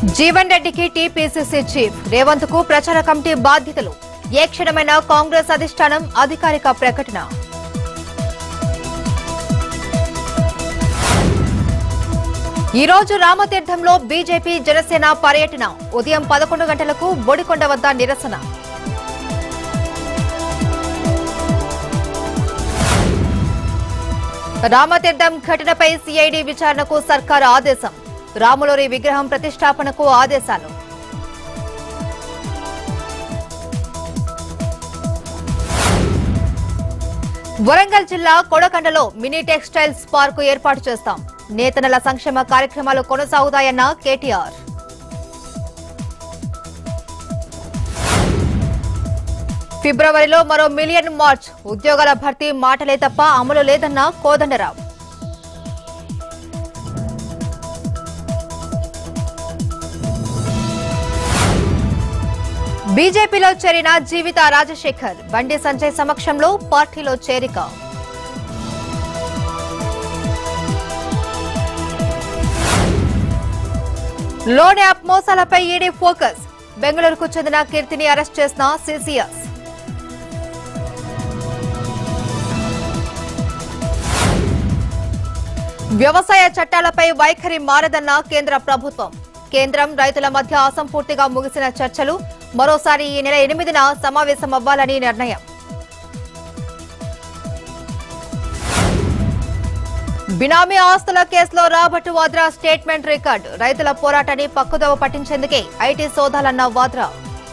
జీవన్ రెడ్డికి TPCC chief Revanth కు ప్రచార కమిటీ బాధ్యతలు ఏ క్షణమైన కాంగ్రెస్ అధిష్టానం అధికారిక ప్రకటన ఈ రోజు రామతీర్థంలో బీజేపీ జనసేన పర్యటన ఉదయం పదకొండు గంటలకు బొడికొండ వద్ద నిరసన రామతీర్థం ఘటనపై సిఐడి విచారణకు సర్కారు ఆదేశం రాములూరి విగ్రహం ప్రతిష్టాపనకు ఆదేశాలు వరంగల్ జిల్లా కొడకండలో మినీ టెక్స్టైల్స్ పార్కు ఏర్పాటు చేస్తాం నేతనల సంక్షేమ కార్యక్రమాలు కొనసాగుతాయన్న కేటీఆర్ ఫిబ్రవరిలో మరో మిలియన్ మార్చ్ ఉద్యోగాల భర్తీ మాటలే తప్ప అమలు లేదన్న కోదండరావు బీజేపీలో చేరిన జీవిత రాజశేఖర్ బండి సంజయ్ సమక్షంలో పార్టీలో చేరిక లోన్ యాప్ మోసాలపై ఈడీ ఫోకస్ బెంగళూరుకు చెందిన కీర్తిని అరెస్ట్ చేసిన సిసిఎస్ వ్యవసాయ చట్టాలపై వైఖరి మారదన్న కేంద్ర ప్రభుత్వం కేంద్రం రైతుల మధ్య అసంపూర్తిగా ముగిసిన చర్చలు మరోసారి ఈ నెల ఎనిమిదిన సమావేశమవ్వాలని నిర్ణయం బినామీ ఆస్తుల కేసులో రాబర్ట్ వాద్రా స్టేట్మెంట్ రికార్డు రైతుల పోరాటాన్ని పక్కుదోవ పట్టించేందుకే ఐటీ సోదాలన్న వాద్రా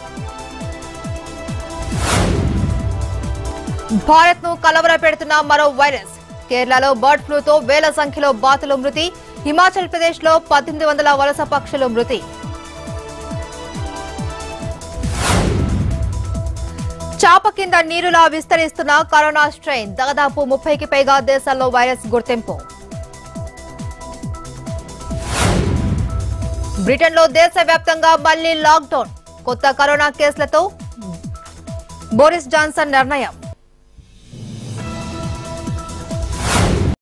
భారత్ ను కలవర పెడుతున్న మరో వైరస్ కేరళలో బర్డ్ ఫ్లూతో వేల సంఖ్యలో బాతులు మృతి హిమాచల్ ప్రదేశ్ లో పద్దెనిమిది వందల వలస పక్షులు మృతి చాప కింద నీరులా విస్తరిస్తున్న కరోనా స్ట్రెయిన్ దాదాపు ముప్పైకి పైగా దేశాల్లో వైరస్ గుర్తింపు బ్రిటన్లో దేశవ్యాప్తంగా మళ్లీ లాక్డౌన్ కొత్త కరోనా కేసులతో బోరిస్ జాన్సన్ నిర్ణయం